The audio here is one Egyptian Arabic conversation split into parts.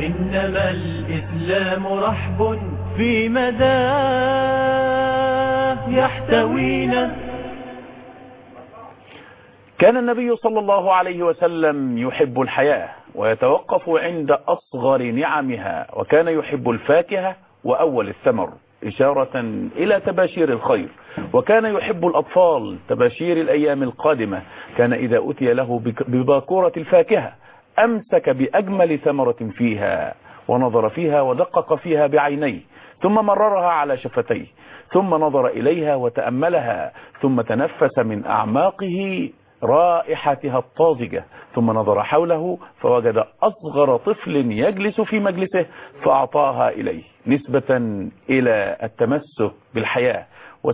إنما الإسلام رحب في مداه يحتوينا كان النبي صلى الله عليه وسلم يحب الحياة ويتوقف عند أصغر نعمها وكان يحب الفاكهة وأول الثمر إشارة إلى تباشير الخير وكان يحب الأطفال تباشير الأيام القادمة كان إذا أتي له بك- بباكورة الفاكهة أمسك بأجمل ثمرة فيها ونظر فيها ودقق فيها بعينيه ثم مررها على شفتيه ثم نظر إليها وتأملها ثم تنفس من أعماقه رائحتها الطازجة ثم نظر حوله فوجد أصغر طفل يجلس في مجلسه فأعطاها إليه نسبة إلى التمسك بالحياة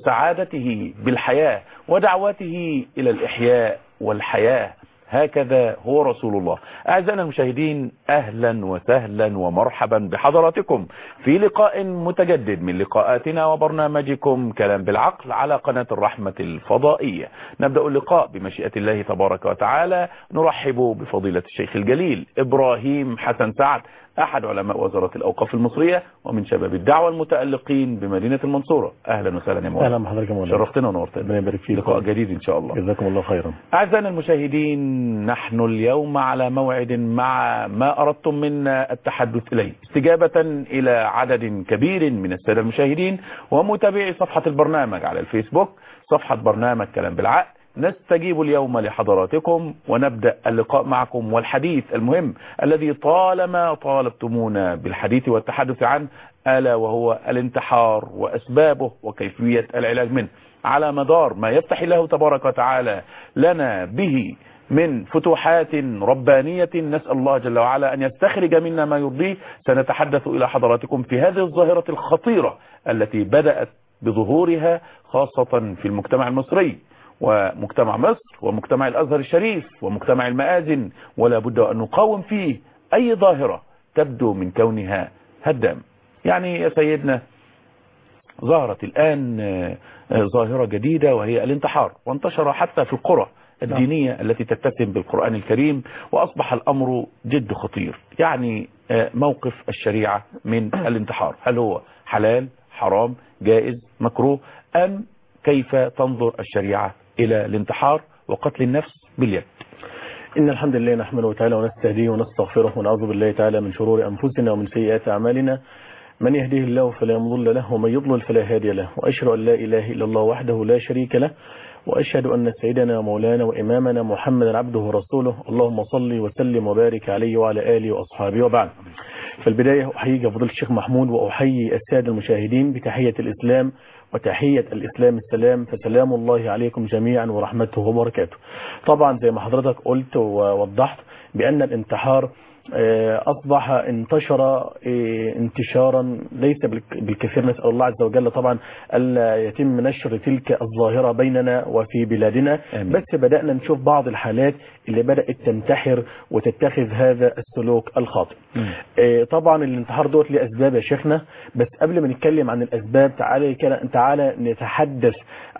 وسعادته بالحياة ودعوته إلى الإحياء والحياة هكذا هو رسول الله أعزائنا المشاهدين أهلا وسهلا ومرحبا بحضراتكم في لقاء متجدد من لقاءاتنا وبرنامجكم كلام بالعقل على قناة الرحمة الفضائية نبدأ اللقاء بمشيئة الله تبارك وتعالى نرحب بفضيلة الشيخ الجليل إبراهيم حسن سعد أحد علماء وزارة الأوقاف المصرية ومن شباب الدعوة المتألقين بمدينة المنصورة أهلا وسهلا يا مولانا اهلا بحضرتك يا مولانا شرفتنا ونورتنا ربنا يبارك فيك لقاء جديد إن شاء الله جزاكم الله خيرا أعزائنا المشاهدين نحن اليوم على موعد مع ما أردتم منا التحدث إليه استجابة إلى عدد كبير من السادة المشاهدين ومتابعي صفحة البرنامج على الفيسبوك صفحة برنامج كلام بالعقل نستجيب اليوم لحضراتكم ونبدأ اللقاء معكم والحديث المهم الذي طالما طالبتمونا بالحديث والتحدث عنه ألا وهو الانتحار وأسبابه وكيفية العلاج منه على مدار ما يفتح الله تبارك وتعالى لنا به من فتوحات ربانية نسأل الله جل وعلا أن يستخرج منا ما يرضيه سنتحدث إلى حضراتكم في هذه الظاهرة الخطيرة التي بدأت بظهورها خاصة في المجتمع المصري ومجتمع مصر ومجتمع الأزهر الشريف ومجتمع المآذن ولا بد أن نقاوم فيه أي ظاهرة تبدو من كونها هدام يعني يا سيدنا ظهرت الآن آه، آه، ظاهرة جديدة وهي الانتحار وانتشر حتى في القرى الدينية التي تتسم بالقرآن الكريم وأصبح الأمر جد خطير يعني آه، موقف الشريعة من الانتحار هل هو حلال حرام جائز مكروه أم كيف تنظر الشريعة إلى الانتحار وقتل النفس باليد إن الحمد لله نحمده تعالى ونستهديه ونستغفره ونعوذ بالله تعالى من شرور أنفسنا ومن سيئات أعمالنا من يهديه الله فلا مضل له ومن يضلل فلا هادي له وأشهد أن لا إله إلا الله وحده لا شريك له وأشهد أن سيدنا ومولانا وإمامنا محمدا عبده ورسوله اللهم صل وسلم وبارك عليه وعلى آله وأصحابه وبعد في البداية أحييك فضيلة الشيخ محمود وأحيي السادة المشاهدين بتحية الإسلام وتحية الإسلام السلام فسلام الله عليكم جميعا ورحمته وبركاته طبعا زي ما حضرتك قلت ووضحت بأن الانتحار آه، أصبح انتشر آه، انتشارا ليس بالك- بالكثير نسأل الله عز وجل طبعا ألا يتم نشر تلك الظاهرة بيننا وفي بلادنا آمين. بس بدأنا نشوف بعض الحالات اللي بدأت تنتحر وتتخذ هذا السلوك الخاطئ آه، طبعا الانتحار دوت ليه اسباب يا شيخنا بس قبل ما نتكلم عن الاسباب تعالى كده- تعالى نتحدث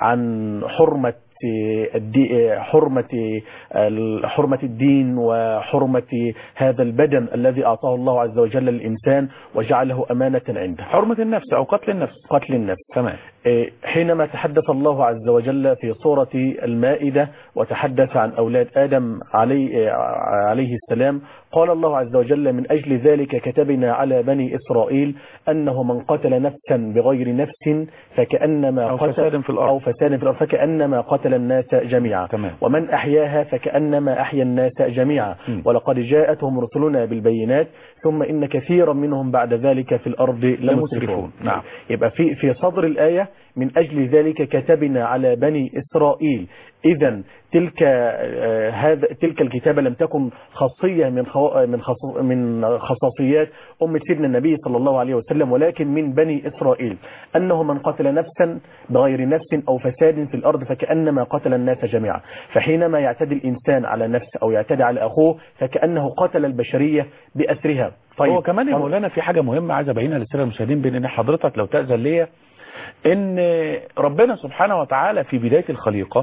عن حرمه آه، الدي- آه، حرمة ال- حرمة الدين وحرمة هذا البدن الذي أعطاه الله عز وجل للإنسان وجعله أمانة عنده حرمة النفس أو قتل النفس قتل النفس تمام آه، حينما تحدث الله عز وجل في سورة المائدة وتحدث عن أولاد آدم علي آه، عليه السلام قال الله عز وجل من أجل ذلك كتبنا على بني إسرائيل أنه من قتل نفسا بغير نفس فكأنما أو قتل فساد في الأرض. أو فساد في الأرض فكأنما قتل الناس جميعا تمام. ومن أحياها فكأنما أحيا الناس جميعا م. ولقد جاءتهم رسلنا بالبينات ثم إن كثيرا منهم بعد ذلك في الأرض لمسرفون لمسرفون. نعم. يبقى في في صدر الآية من أجل ذلك كتبنا على بني إسرائيل إذا تلك آه، هذا تلك الكتابة لم تكن خاصية من خو من خص من خصاصيات أم سيدنا النبي صلى الله عليه وسلم ولكن من بني إسرائيل أنه من قتل نفسا بغير نفس أو فساد في الأرض فكأنما قتل الناس جميعا فحينما يعتدي الإنسان على نفسه أو يعتدي على أخوه فكأنه قتل البشرية بأسرها طيب هو كمان يا طب- مولانا في حاجة مهمة عايز ابينها للساده المشاهدين بان حضرتك لو تأذن ليا ان ربنا سبحانه وتعالى في بداية الخليقة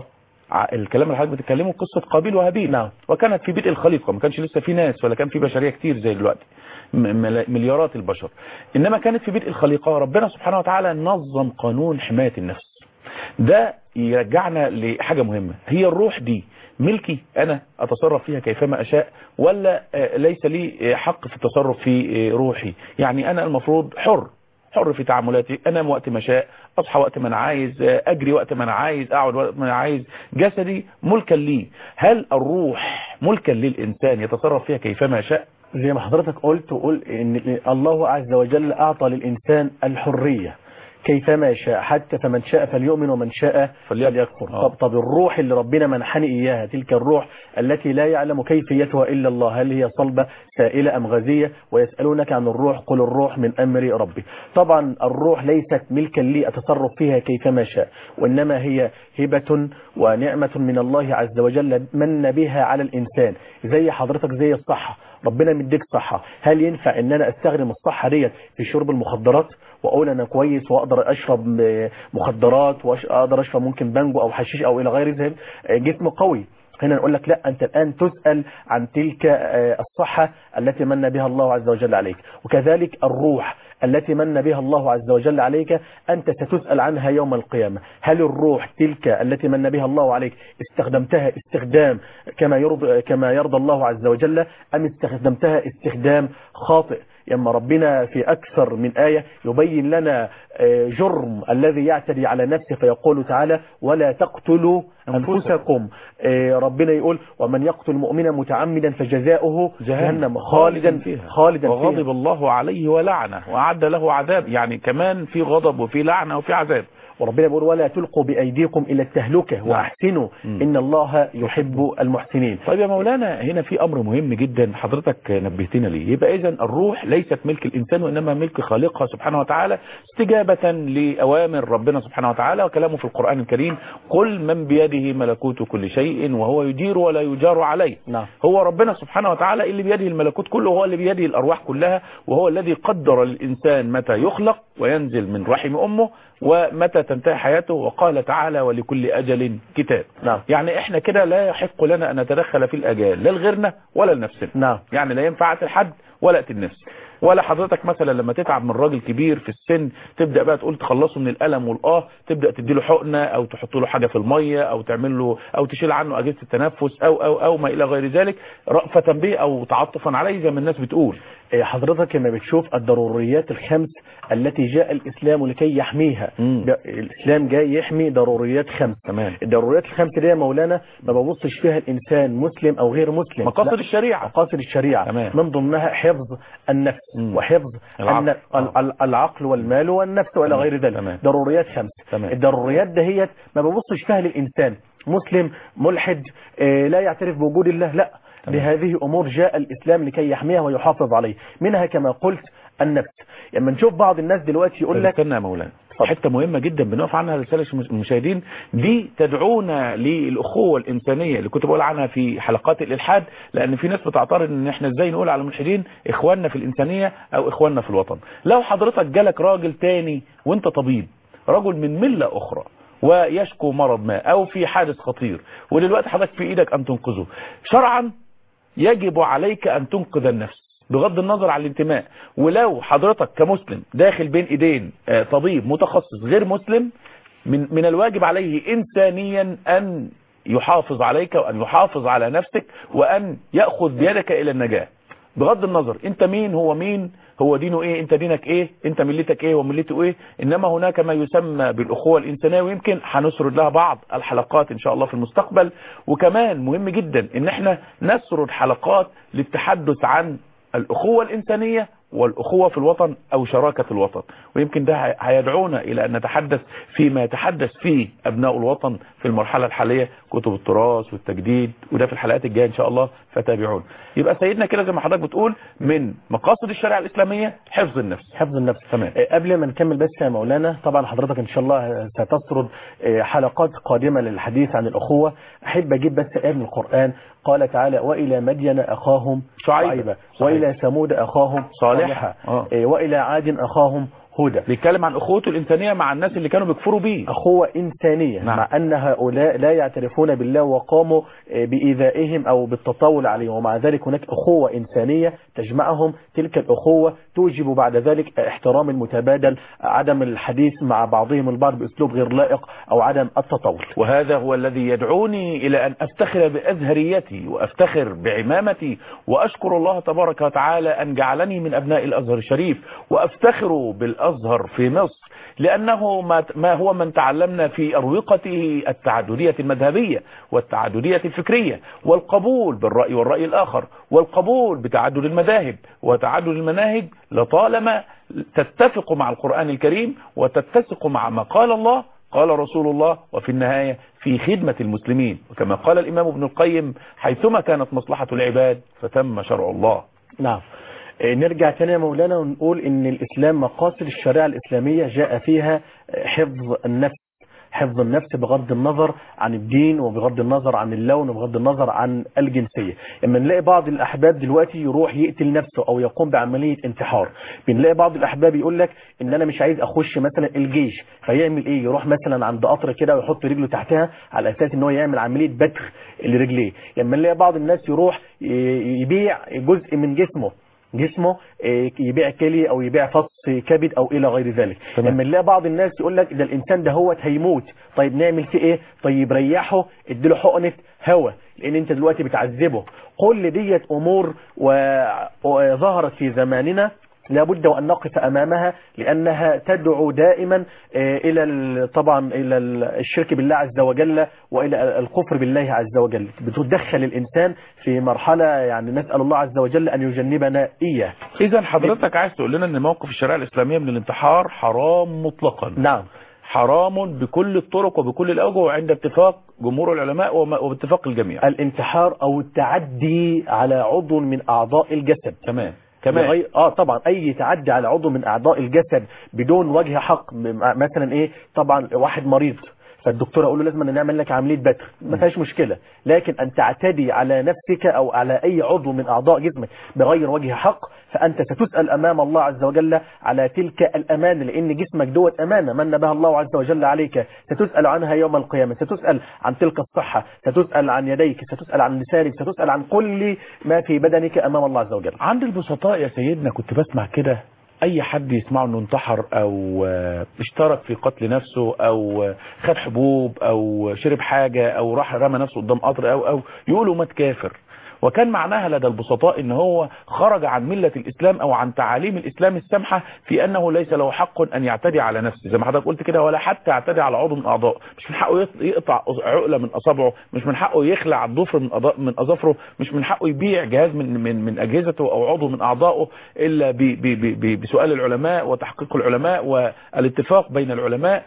ع- الكلام اللي حضرتك بتتكلمه قصة قابيل وهابيل نعم. وكانت في بدء الخليقة ما كانش لسه في ناس ولا كان في بشرية كتير زي دلوقتي م- ملا- مليارات البشر إنما كانت في بدء الخليقة ربنا سبحانه وتعالى نظم قانون حماية النفس ده يرجعنا لحاجة مهمة هي الروح دي ملكي أنا أتصرف فيها كيفما أشاء ولا آه، ليس لي آه، حق في التصرف في آه، روحي يعني أنا المفروض حر حر في تعاملاتي انام وقت ما شاء اصحى وقت ما انا عايز اجري وقت ما انا عايز اقعد وقت ما انا عايز جسدي ملكا لي هل الروح ملكا للانسان يتصرف فيها كيفما شاء زي ما حضرتك قلت وقول ان الله عز وجل اعطى للانسان الحريه كيفما شاء حتى فمن شاء فليؤمن ومن شاء فليكفر. فليكفر آه. طب, طب الروح اللي ربنا منحني اياها تلك الروح التي لا يعلم كيفيتها الا الله هل هي صلبه سائله ام غازيه ويسالونك عن الروح قل الروح من امر ربي طبعا الروح ليست ملكا لي اتصرف فيها كيفما شاء وانما هي هبه ونعمه من الله عز وجل من بها على الانسان زي حضرتك زي الصحه ربنا مديك صحه هل ينفع ان انا استخدم الصحه ديت في شرب المخدرات واقول انا كويس واقدر اشرب م- مخدرات واقدر اشرب ممكن بانجو او حشيش او الى غير ذلك جسم قوي هنا نقول لك لا انت الان تسال عن تلك آه، الصحه التي من بها الله عز وجل عليك وكذلك الروح التي من بها الله عز وجل عليك انت ستسال عنها يوم القيامه هل الروح تلك التي من بها الله عليك استخدمتها استخدام كما يرضى كما يرضى الله عز وجل ام استخدمتها استخدام خاطئ لما ربنا في أكثر من آية يبين لنا آه، جرم الذي يعتدي على نفسه فيقول تعالى ولا تقتلوا أنفسكم آه، ربنا يقول ومن يقتل مؤمنا متعمدا فجزاؤه جهنم خالدا فيها خالدا فيها وغضب الله عليه ولعنه وأعد له عذاب يعني كمان في غضب وفي لعنة وفي عذاب وربنا بيقول ولا تلقوا بأيديكم إلى التهلكة وأحسنوا مم. إن الله يحب المحسنين طيب يا مولانا هنا في امر مهم جدا حضرتك نبهتنا ليه يبقى اذا الروح ليست ملك الانسان وانما ملك خالقها سبحانه وتعالى استجابة لاوامر ربنا سبحانه وتعالى وكلامه في القرآن الكريم قل من بيده ملكوت كل شيء وهو يجير ولا يجار عليه نعم هو ربنا سبحانه وتعالى اللي بيده الملكوت كله هو اللي بيده الأرواح كلها وهو الذي قدر الإنسان متى يخلق وينزل من رحم أمه ومتى تنتهي حياته وقال تعالى ولكل أجل كتاب نعم يعني احنا كده لا يحق لنا أن نتدخل في الأجال لا لغيرنا ولا لنفسنا نعم يعني لا ينفع أقتل حد ولا أقتل نفسي ولا حضرتك مثلا لما تتعب من راجل كبير في السن تبدأ بقى تقول تخلصه من الألم والآه تبدأ تديله حقنة أو تحط له حاجة في المية أو تعمل له أو تشيل عنه أجهزة التنفس أو أو أو ما إلى غير ذلك رأفة به أو تعاطفا عليه زي ما الناس بتقول إيه، حضرتك لما بتشوف الضروريات الخمس التي جاء الإسلام لكي يحميها مم. ده- الإسلام جاي يحمي ضروريات خمس تمام الضروريات الخمس دي يا مولانا ما ببصش فيها الإنسان مسلم أو غير مسلم مقاصد لا، الشريعة مقاصد الشريعة تمام. من ضمنها حفظ النفس مم. وحفظ العقل. الن- ال- ال- العقل والمال والنفس وإلى تمام. غير ذلك تمام. ضروريات خمس تمام. الضروريات دهيت ما ببصش فيها للإنسان مسلم ملحد آه، لا يعترف بوجود الله لا تمام. لهذه أمور جاء الإسلام لكي يحميها ويحافظ عليه منها كما قلت النفس لما نشوف بعض الناس دلوقتي يقول لك استنى يا مولانا اتفضل. حته مهمه جدا بنقف عنها رساله المشاهدين دي تدعونا للاخوه الانسانيه اللي كنت بقول عنها في حلقات الالحاد لان في ناس بتعترض ان احنا ازاي نقول على الملحدين اخواننا في الانسانيه او اخواننا في الوطن لو حضرتك جالك راجل تاني وانت طبيب رجل من مله اخرى ويشكو مرض ما او في حادث خطير ودلوقتي حضرتك في ايدك ان تنقذه شرعا يجب عليك أن تنقذ النفس بغض النظر عن الانتماء ولو حضرتك كمسلم داخل بين ايدين آه، طبيب متخصص غير مسلم من, من الواجب عليه إنسانيا أن يحافظ عليك وأن يحافظ على نفسك وأن يأخذ بيدك إلى النجاة بغض النظر انت مين هو مين هو دينه ايه انت دينك ايه انت ملتك ايه وملته ايه انما هناك ما يسمى بالاخوة الانسانية ويمكن هنسرد لها بعض الحلقات ان شاء الله في المستقبل وكمان مهم جدا ان احنا نسرد حلقات للتحدث عن الاخوة الانسانية والاخوة في الوطن او شراكة الوطن ويمكن ده هي- هيدعونا الى ان نتحدث فيما يتحدث فيه ابناء الوطن في المرحلة الحالية كتب التراث والتجديد وده في الحلقات الجاية ان شاء الله فتابعون يبقى سيدنا كده زي ما حضرتك بتقول من مقاصد الشريعة الاسلامية حفظ النفس حفظ النفس تمام آه، قبل ما نكمل بس يا مولانا طبعا حضرتك ان شاء الله ستسرد آه، حلقات قادمة للحديث عن الأخوة أحب أجيب بس آية من القرآن قال تعالى وإلى مدين أخاهم شعيبة. شعيبة صحيح. وإلى ثمود أخاهم صالحا. صالحا آه. آه، وإلى عاد أخاهم هدى بيتكلم عن اخوته الانسانيه مع الناس اللي كانوا بيكفروا بيه أخوة إنسانية نعم. مع أن هؤلاء لا يعترفون بالله وقاموا آه، بإيذائهم أو بالتطاول عليهم ومع ذلك هناك أخوة إنسانية تجمعهم تلك الأخوة توجب بعد ذلك احترام المتبادل عدم الحديث مع بعضهم البعض بأسلوب غير لائق أو عدم التطاول وهذا هو الذي يدعوني إلى أن أفتخر بأزهريتي وأفتخر بعمامتي وأشكر الله تبارك وتعالى أن جعلني من أبناء الأزهر الشريف وأفتخر بالأزهر في مصر لأنه ما ما هو من تعلمنا في أروقته التعددية المذهبية والتعددية الفكرية والقبول بالرأي والرأي الآخر والقبول بتعدد المذاهب وتعدد المناهج لطالما تتفق مع القرآن الكريم وتتسق مع ما قال الله قال رسول الله وفي النهاية في خدمة المسلمين وكما قال الإمام ابن القيم حيثما كانت مصلحة العباد فتم شرع الله نعم آه، نرجع تاني يا مولانا ونقول ان الاسلام مقاصد الشريعة الاسلامية جاء فيها آه، حفظ النفس حفظ النفس بغض النظر عن الدين وبغض النظر عن اللون وبغض النظر عن الجنسية اما نلاقي بعض الاحباب دلوقتي يروح يقتل نفسه او يقوم بعملية انتحار بنلاقي بعض الاحباب يقول لك ان انا مش عايز اخش مثلا الجيش فيعمل ايه يروح مثلا عند قطر كده ويحط رجله تحتها على اساس ان هو يعمل عملية بتخ لرجليه لما نلاقي بعض الناس يروح ي- يبيع جزء من جسمه جسمه آه، يبيع كلي او يبيع فص كبد او الى غير ذلك تمام. لما نلاقي بعض الناس يقول لك ده الانسان ده هو هيموت طيب نعمل فيه ايه طيب ريحه اديله حقنه هوا لان انت دلوقتي بتعذبه كل ديت امور و- وظهرت في زماننا لابد وأن نقف أمامها لأنها تدعو دائما آه، إلى ال- طبعا إلى ال- الشرك بالله عز وجل وإلى الكفر بالله عز وجل بتدخل الإنسان في مرحلة يعني نسأل الله عز وجل أن يجنبنا إياه إذا حضرتك عايز تقول لنا أن موقف الشريعة الإسلامية من الانتحار حرام مطلقا نعم حرام بكل الطرق وبكل الأوجه وعند اتفاق جمهور العلماء وما- وباتفاق الجميع الانتحار أو التعدي على عضو من أعضاء الجسد تمام تمام بغير اه طبعا اي تعدي على عضو من اعضاء الجسد بدون وجه حق م- مثلا ايه طبعا واحد مريض فالدكتور اقول له لازم أن نعمل لك عمليه بتر ما فيهاش مشكله لكن ان تعتدي على نفسك او على اي عضو من اعضاء جسمك بغير وجه حق فانت ستسال امام الله عز وجل على تلك الامانه لان جسمك دوت امانه من بها الله عز وجل عليك ستسال عنها يوم القيامه ستسال عن تلك الصحه ستسال عن يديك ستسال عن لسانك ستسال عن كل ما في بدنك امام الله عز وجل عند البسطاء يا سيدنا كنت بسمع كده اي حد يسمعه انه انتحر او آه، اشترك في قتل نفسه او آه، خد حبوب او شرب حاجة او راح رمى نفسه قدام قطر او او يقولوا مات كافر وكان معناها لدى البسطاء ان هو خرج عن ملة الاسلام او عن تعاليم الاسلام السامحة في انه ليس له حق ان يعتدي على نفسه زي ما حضرتك قلت كده ولا حتى يعتدي على عضو من اعضائه مش من حقه يط- يقطع عقلة من اصابعه مش من حقه يخلع ضفر من أضا- من اظافره مش من حقه يبيع جهاز من من من اجهزته او عضو من اعضائه الا ب- ب- ب- ب- بسؤال العلماء وتحقيق العلماء والاتفاق بين العلماء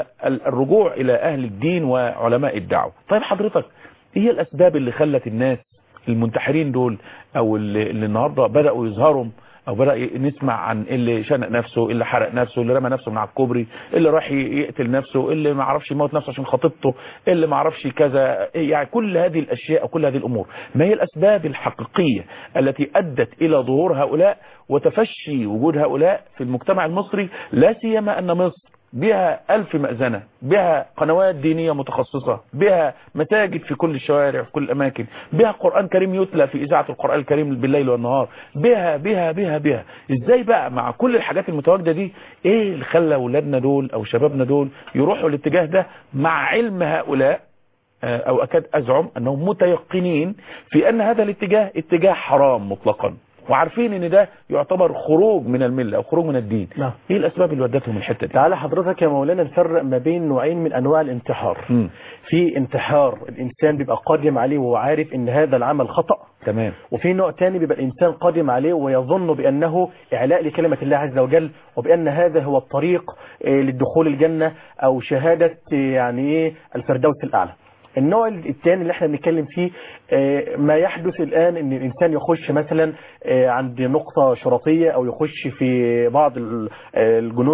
والرجوع الى اهل الدين وعلماء الدعوه طيب حضرتك ايه هي الاسباب اللي خلت الناس المنتحرين دول او اللي, اللي النهارده بداوا يظهروا او بدا ي- نسمع عن اللي شنق نفسه اللي حرق نفسه اللي رمى نفسه من على الكوبري اللي راح ي- يقتل نفسه اللي ما عرفش يموت نفسه عشان خطيبته اللي ما عرفش كذا يعني كل هذه الاشياء وكل هذه الامور ما هي الاسباب الحقيقيه التي ادت الى ظهور هؤلاء وتفشي وجود هؤلاء في المجتمع المصري لا سيما ان مصر بها ألف مأذنة بها قنوات دينية متخصصة بها مساجد في كل الشوارع في كل الأماكن بها قرآن كريم يتلى في إذاعة القرآن الكريم بالليل والنهار بها بها بها بها إزاي بقى مع كل الحاجات المتواجدة دي إيه اللي خلى أولادنا دول أو شبابنا دول يروحوا الاتجاه ده مع علم هؤلاء آه، أو أكاد أزعم أنهم متيقنين في أن هذا الاتجاه اتجاه حرام مطلقا وعارفين ان ده يعتبر خروج من المله او خروج من الدين نعم. ايه الاسباب اللي ودتهم الحته دي تعالى حضرتك يا مولانا نفرق ما بين نوعين من انواع الانتحار مم. في انتحار الانسان بيبقى قادم عليه وهو عارف ان هذا العمل خطأ تمام وفي نوع تاني بيبقى الانسان قادم عليه ويظن بانه اعلاء لكلمة الله عز وجل وبان هذا هو الطريق آه، للدخول الجنة او شهادة آه، يعني ايه الفردوس الاعلى النوع الثاني اللي احنا بنتكلم فيه آه، ما يحدث الان ان الانسان يخش مثلا آه، عند نقطة شرطية او يخش في بعض ال- آه، الجنود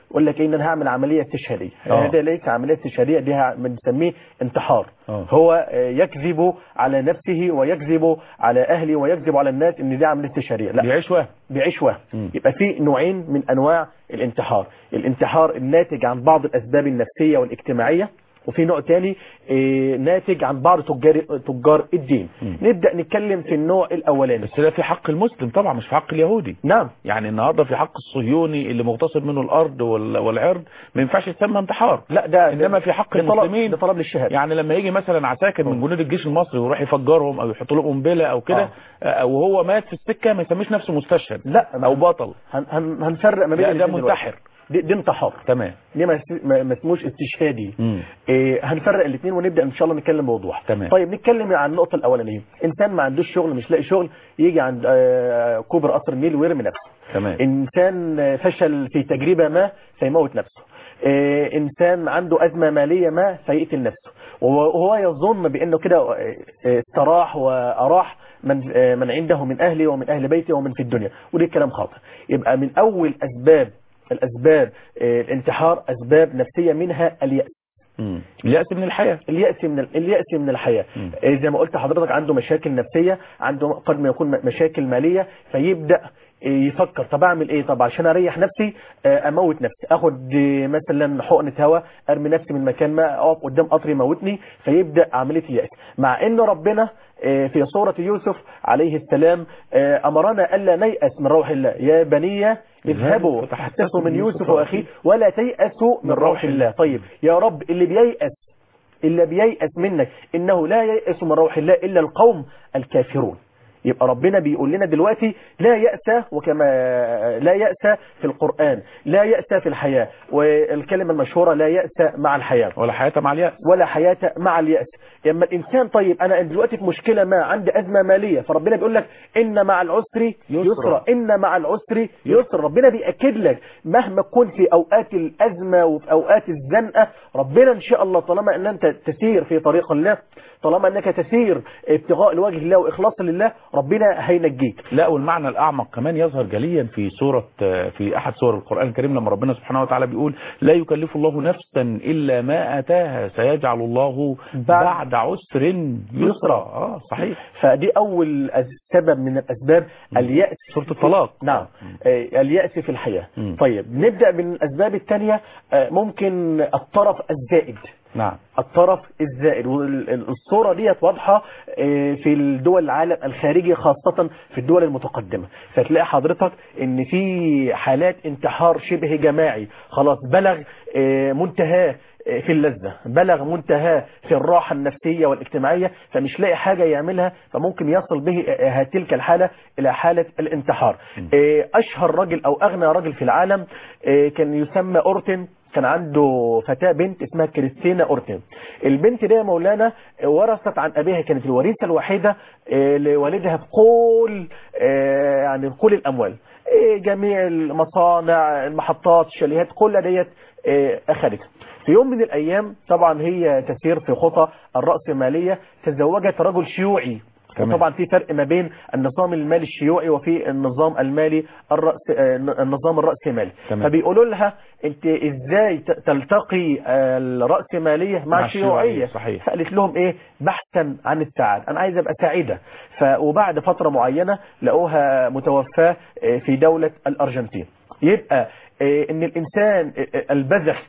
يقول لك إيه ان انا هعمل عمليه استشهاديه آه. هذا ليس عمليه استشهاديه دي ه- بنسميه انتحار آه. هو آه، يكذب على نفسه ويكذب على اهله ويكذب على الناس ان دي عمليه استشهاديه لا بيعيش وهم بيعيش وهم مم. يبقى في نوعين من انواع الانتحار الانتحار الناتج عن بعض الاسباب النفسيه والاجتماعيه وفي نوع تاني آه، ناتج عن بعض تجار تجار الدين مم. نبدا نتكلم في النوع الاولاني بس ده في حق المسلم طبعا مش في حق اليهودي نعم يعني النهارده في حق الصهيوني اللي مغتصب منه الارض وال- والعرض ما ينفعش يتسمى انتحار لا ده انما في حق ده طلب- المسلمين ده طلب للشهاده يعني لما يجي مثلا عساكر من جنود الجيش المصري ويروح يفجرهم او يحط لهم قنبله او كده آه، وهو مات في السكه ما يسميش نفسه مستشهد لا او بطل هن هن هنفرق ما بين لا ده الاتنين دلوقتي. منتحر دي, دي انتحار تمام دي ما اس- ما ما اسموش استشهادي مم. إيه هنفرق الاثنين ونبدا ان شاء الله نتكلم بوضوح تمام. طيب نتكلم عن النقطه الاولانيه انسان ما عندوش شغل مش لاقي شغل يجي عند آه، كوبري قصر النيل ويرمي نفسه تمام انسان آه، فشل في تجربه ما فيموت نفسه إيه انسان عنده ازمه ماليه ما فيقتل نفسه وهو يظن بانه كده آه، آه، استراح واراح من آه، من عنده من اهله ومن اهل بيته ومن في الدنيا ودي كلام خاطئ يبقى من اول اسباب الاسباب آه، الانتحار اسباب نفسيه منها الياس مم. اليأس من الحياه اليأس من ال- اليأس من الحياة مم. إيه زي ما قلت حضرتك عنده مشاكل نفسية عنده قد ما يكون م- مشاكل مالية فيبدأ إيه يفكر طب اعمل ايه طب عشان اريح نفسي آه، اموت نفسي اخد إيه، مثلا حقنة هواء ارمي نفسي من مكان ما اقف قدام قطر يموتني فيبدأ عملية اليأس مع ان ربنا آه، في سورة يوسف عليه السلام آه، امرنا الا نيأس من روح الله يا بني اذهبوا فتحسسوا من يوسف واخيه ولا تيأسوا من روح الله طيب يا رب اللي بييأس اللي بييأس منك إنه لا ييأس من روح الله إلا القوم الكافرون يبقى ربنا بيقول لنا دلوقتي لا يأس وكما لا يأس في القرآن لا يأس في الحياة والكلمة المشهورة لا يأس مع الحياة ولا حياه مع اليأس ولا حياة مع اليأس اما الانسان طيب انا دلوقتي في مشكلة ما عندي ازمة مالية فربنا بيقول لك ان مع العسر يسرا ان مع العسر يسرا ربنا بيأكد لك مهما كنت في اوقات الازمة وفي اوقات الزنقة ربنا ان شاء الله طالما ان انت تسير في طريق الله طالما انك تسير ابتغاء لوجه الله واخلاص لله ربنا هينجيك لا والمعنى الأعمق كمان يظهر جليا في سورة في أحد سور القرآن الكريم لما ربنا سبحانه وتعالى بيقول لا يكلف الله نفسا إلا ما أتاها سيجعل الله بعد- بعد عسر يسرا آه صحيح فدي اول أز- سبب من الاسباب اليأس سورة الطلاق نعم آه، اليأس في الحياة مم. طيب نبدأ من الأسباب الثانية آه، ممكن الطرف الزائد نعم الطرف الزائد والصورة ديت واضحة آه، في الدول العالم الخارجي خاصة في الدول المتقدمة فتلاقي حضرتك ان في حالات انتحار شبه جماعي خلاص بلغ آه، منتهاه آه، في اللذة بلغ منتهاه في الراحة النفسية والاجتماعية فمش لاقي حاجة يعملها فممكن يصل به آه، تلك الحالة إلى حالة الانتحار آه، أشهر رجل أو أغنى رجل في العالم آه، كان يسمى أورتن كان عنده فتاة بنت اسمها كريستينا أورتن البنت دي يا مولانا ورثت عن أبيها كانت الوريثة الوحيدة آه، لوالدها بكل آه، يعني بكل الأموال آه، جميع المصانع المحطات الشاليهات كل ديت آه، أخذتها في يوم من الأيام طبعا هي تسير في خطى الرأسمالية تزوجت رجل شيوعي تمام. وطبعا في فرق ما بين النظام المالي الشيوعي وفي النظام المالي الرأس آه، النظام الرأسمالي تمام. فبيقولوا لها انت ازاي ت- تلتقي آه، الرأسمالية مع مع الشيوعية الشيوعية، صحيح. فقالت لهم ايه بحثا عن السعادة انا عايز ابقى سعيدة ف وبعد فترة معينة لقوها متوفاة آه، في دولة الارجنتين يبقى آه، ان الانسان آه، آه، البذخ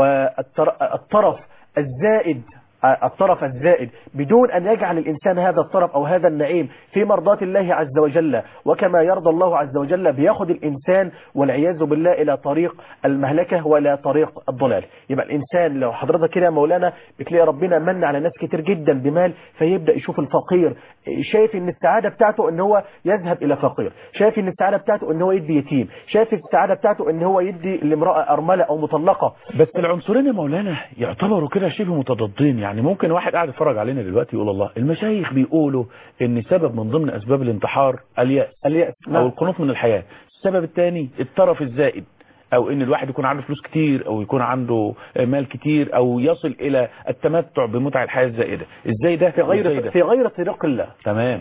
والطرف الزائد الطرف الزائد بدون أن يجعل الإنسان هذا الطرف أو هذا النعيم في مرضاة الله عز وجل وكما يرضى الله عز وجل بياخد الإنسان والعياذ بالله إلى طريق المهلكة وإلى طريق الضلال يبقى الإنسان لو حضرتك كده يا مولانا بتلاقي ربنا من على ناس كتير جدا بمال فيبدأ يشوف الفقير شايف ان السعادة بتاعته ان هو يذهب الى فقير شايف ان السعادة بتاعته ان هو يدي يتيم شايف السعادة بتاعته ان هو يدي لامرأة ارملة او مطلقة بس العنصرين يا مولانا يعتبروا كده شبه متضادين يعني ممكن واحد قاعد يتفرج علينا دلوقتي يقول الله المشايخ بيقولوا ان سبب من ضمن اسباب الانتحار اليأس اليأس او القنوط من الحياة السبب الثاني الطرف الزائد او ان الواحد يكون عنده فلوس كتير او يكون عنده مال كتير او يصل الى التمتع بمتع الحياة الزائدة ازاي ده في وإزاي غير ده؟ في غير طريق الله تمام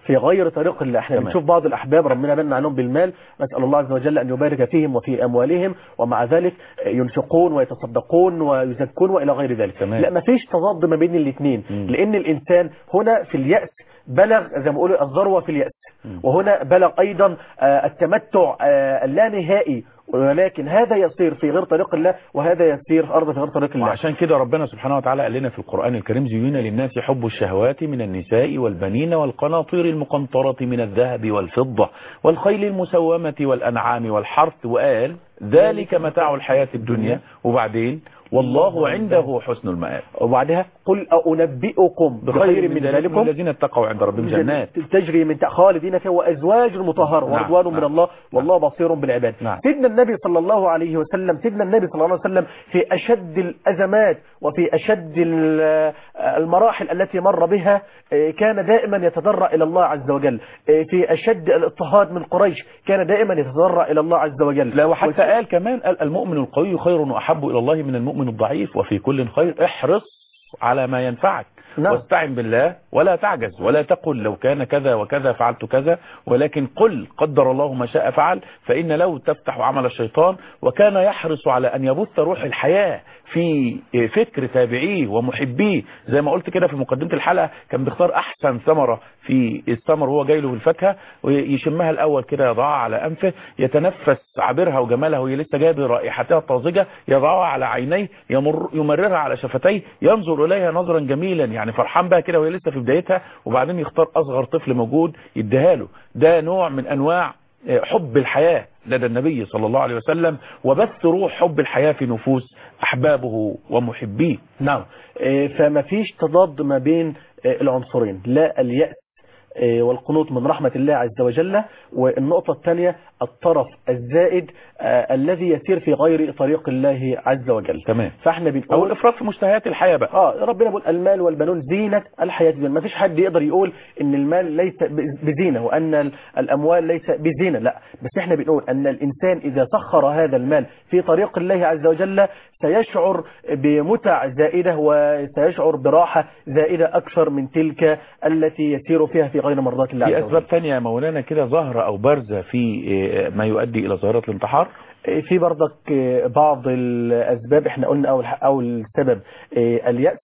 في غير طريق الله احنا تمام. بنشوف بعض الاحباب ربنا من عليهم بالمال نسال الله عز وجل ان يبارك فيهم وفي اموالهم ومع ذلك ينفقون ويتصدقون ويزكون والى غير ذلك تمام. لا ما فيش تضاد ما بين الاثنين مم. لان الانسان هنا في الياس بلغ زي ما بيقولوا الذروه في الياس مم. وهنا بلغ ايضا آه، التمتع آه، اللانهائي ولكن هذا يصير في غير طريق الله وهذا يسير في ارض في غير طريق الله وعشان كده ربنا سبحانه وتعالى قال لنا في القرآن الكريم زينا للناس حب الشهوات من النساء والبنين والقناطير المقنطرة من الذهب والفضة والخيل المسومة والأنعام والحرث وقال ذلك متاع الحياة الدنيا وبعدين والله عنده حسن المآب وبعدها قل أنبئكم بخير من ذلكم الذين اتقوا عند ربهم جنات تجري من تحت خالدين فيها وازواج مطهره نعم، ورضوان نعم. من الله والله بصير بالعباد نعم. سيدنا النبي صلى الله عليه وسلم سيدنا النبي صلى الله عليه وسلم في اشد الازمات وفي اشد ال- المراحل التي مر بها آه، كان دائما يتضرع الى الله عز وجل آه، في اشد الاضطهاد من قريش كان دائما يتضرع الى الله عز وجل لا وحتى وس- قال كمان قال المؤمن القوي خير وأحب إلى الله من المؤمن الضعيف وفي كل خير احرص على ما ينفعك نعم. واستعن بالله ولا تعجز ولا تقل لو كان كذا وكذا فعلت كذا ولكن قل قدر الله ما شاء فعل فإن لو تفتح عمل الشيطان وكان يحرص على أن يبث روح الحياة في فكر تابعيه ومحبيه زي ما قلت كده في مقدمة الحلقة كان بيختار أحسن ثمرة في الثمر وهو جاي له بالفاكهة ويشمها الأول كده يضعها على أنفه يتنفس عبرها وجمالها وهي لسه جاية رائحتها الطازجة يضعها على عينيه يمر يمررها على شفتيه ينظر إليها نظرا جميلا يعني فرحان بها كده وهي لسه في بدايتها وبعدين يختار أصغر طفل موجود يديها له ده نوع من أنواع حب الحياة لدى النبي صلى الله عليه وسلم وبث روح حب الحياة في نفوس أحبابه ومحبيه نعم آه، فما فيش تضاد ما بين آه، العنصرين لا اليأس آه، والقنوط من رحمة الله عز وجل والنقطة الثانية الطرف الزائد آه، الذي يسير في غير طريق الله عز وجل تمام فاحنا أو بنقول الإفراط في مشتهيات الحياة بقى اه ربنا بيقول المال والبنون زينة الحياة الدنيا ما فيش حد يقدر يقول ان المال ليس ب- بزينة وان ال- الاموال ليس بزينة لا بس احنا بنقول ان الانسان اذا سخر هذا المال في طريق الله عز وجل سيشعر بمتع زائدة وسيشعر براحة زائدة اكثر من تلك التي يسير فيها في غير مرضات الله في عز وجل أسباب تانية يا مولانا كده ظاهرة أو بارزة في آه، ما يؤدي إلى ظاهرة الانتحار في برضك بعض الأسباب احنا قلنا أول أول سبب اليأس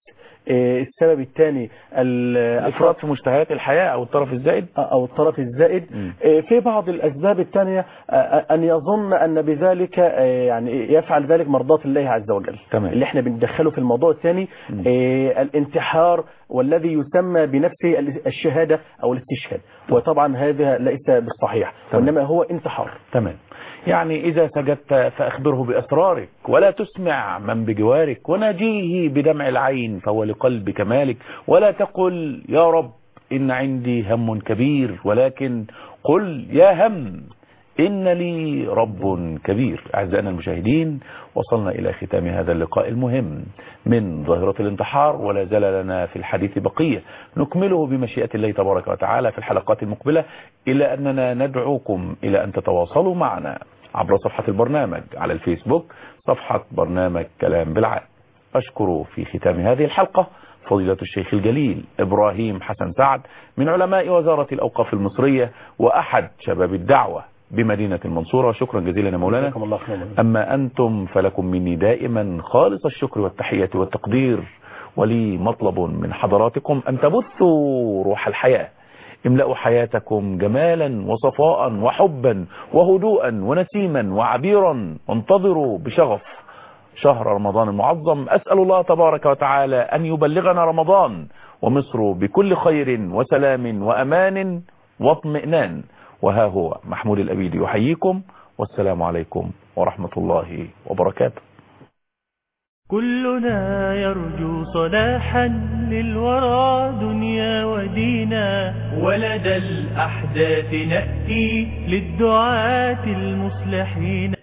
السبب الثاني الإفراط في مشتهيات الحياة أو الطرف الزائد أو الطرف الزائد مم. في بعض الأسباب الثانية أن يظن أن بذلك يعني يفعل ذلك مرضاة الله عز وجل تمام. اللي احنا بندخله في الموضوع الثاني مم. الانتحار والذي يسمى بنفسه الشهادة أو الاستشهاد وطبعا هذا ليس بالصحيح تمام. وإنما هو انتحار تمام يعني إذا سجدت فأخبره بأسرارك ولا تسمع من بجوارك وناجيه بدمع العين فهو لقلبك مالك ولا تقل يا رب إن عندي هم كبير ولكن قل يا هم إن لي رب كبير أعزائنا المشاهدين وصلنا إلى ختام هذا اللقاء المهم من ظاهرة الانتحار ولا زال لنا في الحديث بقية نكمله بمشيئة الله تبارك وتعالى في الحلقات المقبلة إلى أننا ندعوكم إلى أن تتواصلوا معنا عبر صفحة البرنامج على الفيسبوك صفحة برنامج كلام بالعقل أشكر في ختام هذه الحلقة فضيلة الشيخ الجليل إبراهيم حسن سعد من علماء وزارة الأوقاف المصرية وأحد شباب الدعوة بمدينة المنصورة شكرا جزيلا يا مولانا جزاكم الله خيرا أما أنتم فلكم مني دائما خالص الشكر والتحية والتقدير ولي مطلب من حضراتكم أن تبثوا روح الحياة املأوا حياتكم جمالا وصفاء وحبا وهدوءا ونسيما وعبيرا وانتظروا بشغف شهر رمضان المعظم أسأل الله تبارك وتعالى أن يبلغنا رمضان ومصر بكل خير وسلام وأمان واطمئنان وها هو محمود الأبيد يحييكم والسلام عليكم ورحمة الله وبركاته كلنا يرجو صلاحا للورى دنيا ودينا ولدى الأحداث نأتي للدعاة المصلحين